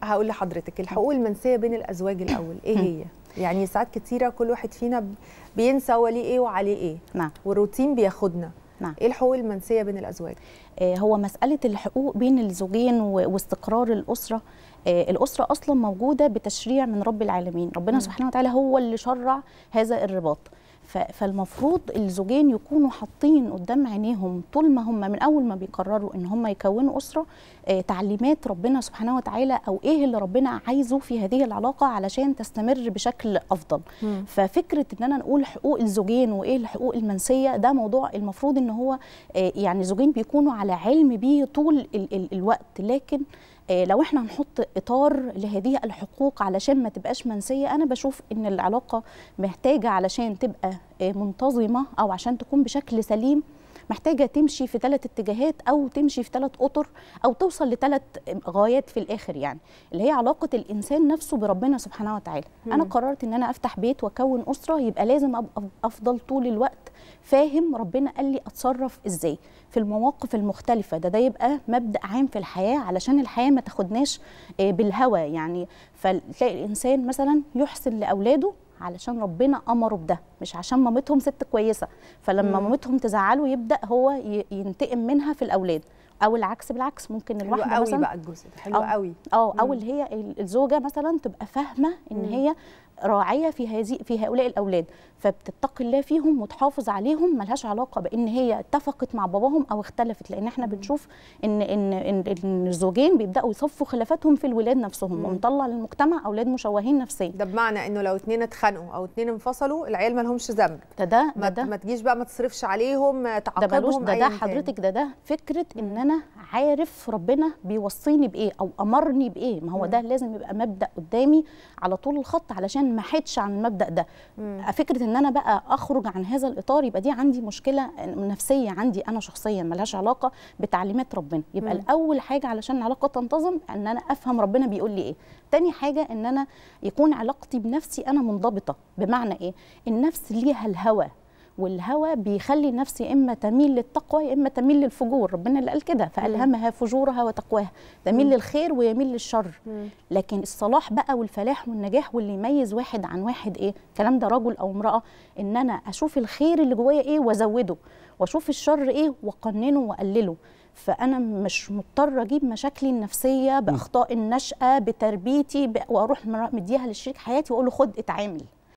هقول لحضرتك الحقوق المنسيه بين الازواج الاول ايه هي يعني ساعات كتيره كل واحد فينا بينسى هو ليه ايه وعليه ايه نعم والروتين بياخدنا نعم ايه الحقوق المنسيه بين الازواج آه، هو مسألة الحقوق بين الزوجين و- واستقرار الأسرة آه، الأسرة أصلا موجودة بتشريع من رب العالمين ربنا مم. سبحانه وتعالى هو اللي شرع هذا الرباط ف- فالمفروض الزوجين يكونوا حاطين قدام عينيهم طول ما هم من اول ما بيقرروا ان هم يكونوا اسره آه، تعليمات ربنا سبحانه وتعالى او ايه اللي ربنا عايزه في هذه العلاقه علشان تستمر بشكل افضل مم. ففكره ان انا نقول حقوق الزوجين وايه الحقوق المنسيه ده موضوع المفروض ان هو آه، يعني الزوجين بيكونوا على علم بيه طول ال ال الوقت لكن آه، لو احنا هنحط اطار لهذه الحقوق علشان ما تبقاش منسيه انا بشوف ان العلاقه محتاجه علشان تبقى آه، منتظمه او عشان تكون بشكل سليم محتاجه تمشي في ثلاث اتجاهات او تمشي في ثلاث اطر او توصل لثلاث غايات في الاخر يعني اللي هي علاقه الانسان نفسه بربنا سبحانه وتعالى مم. انا قررت ان انا افتح بيت واكون اسره يبقى لازم ابقى افضل طول الوقت فاهم ربنا قال لي اتصرف ازاي في المواقف المختلفه ده ده يبقى مبدا عام في الحياه علشان الحياه ما تاخدناش آه، بالهوى يعني فتلاقي الانسان مثلا يحسن لاولاده علشان ربنا امره بده مش عشان مامتهم ست كويسه فلما مم. مامتهم تزعله يبدا هو ي- ينتقم منها في الاولاد او العكس بالعكس ممكن حلو الواحده قوي مثلا بقى الجزء ده حلو أو- قوي اه او مم. اللي هي ال- الزوجه مثلا تبقى فاهمه ان مم. هي راعيه في هذه في هؤلاء الاولاد فبتتقي الله فيهم وتحافظ عليهم ملهاش علاقه بان هي اتفقت مع باباهم او اختلفت لان احنا بنشوف ان ان ان, إن الزوجين بيبداوا يصفوا خلافاتهم في الولاد نفسهم مم. ونطلع للمجتمع اولاد مشوهين نفسيا ده بمعنى انه لو اتنين اتخانقوا او اتنين انفصلوا العيال ما لهمش ذنب ده ده ما, ده, ما تجيش بقى ما تصرفش عليهم ده تعاقبهم ملوش ده أياً ده كان. حضرتك ده ده فكره ان انا عارف ربنا بيوصيني بايه او امرني بايه ما هو ده لازم يبقى مبدا قدامي على طول الخط علشان ما احدش عن المبدا ده مم. فكره ان انا بقى اخرج عن هذا الاطار يبقى دي عندي مشكله نفسيه عندي انا شخصيا ملهاش علاقه بتعليمات ربنا يبقى مم. الاول حاجه علشان العلاقه تنتظم ان انا افهم ربنا بيقول لي ايه تاني حاجه ان انا يكون علاقتي بنفسي انا منضبطه بمعنى ايه النفس ليها الهوى والهوى بيخلي النفس يا اما تميل للتقوى يا اما تميل للفجور ربنا اللي قال كده فالهمها فجورها وتقواها تميل مم. للخير ويميل للشر مم. لكن الصلاح بقى والفلاح والنجاح واللي يميز واحد عن واحد ايه الكلام ده رجل او امراه ان انا اشوف الخير اللي جوايا ايه وازوده واشوف الشر ايه واقننه واقلله فانا مش مضطره اجيب مشاكلي النفسيه باخطاء النشاه بتربيتي ب... واروح مر- مديها لشريك حياتي واقول له خد اتعامل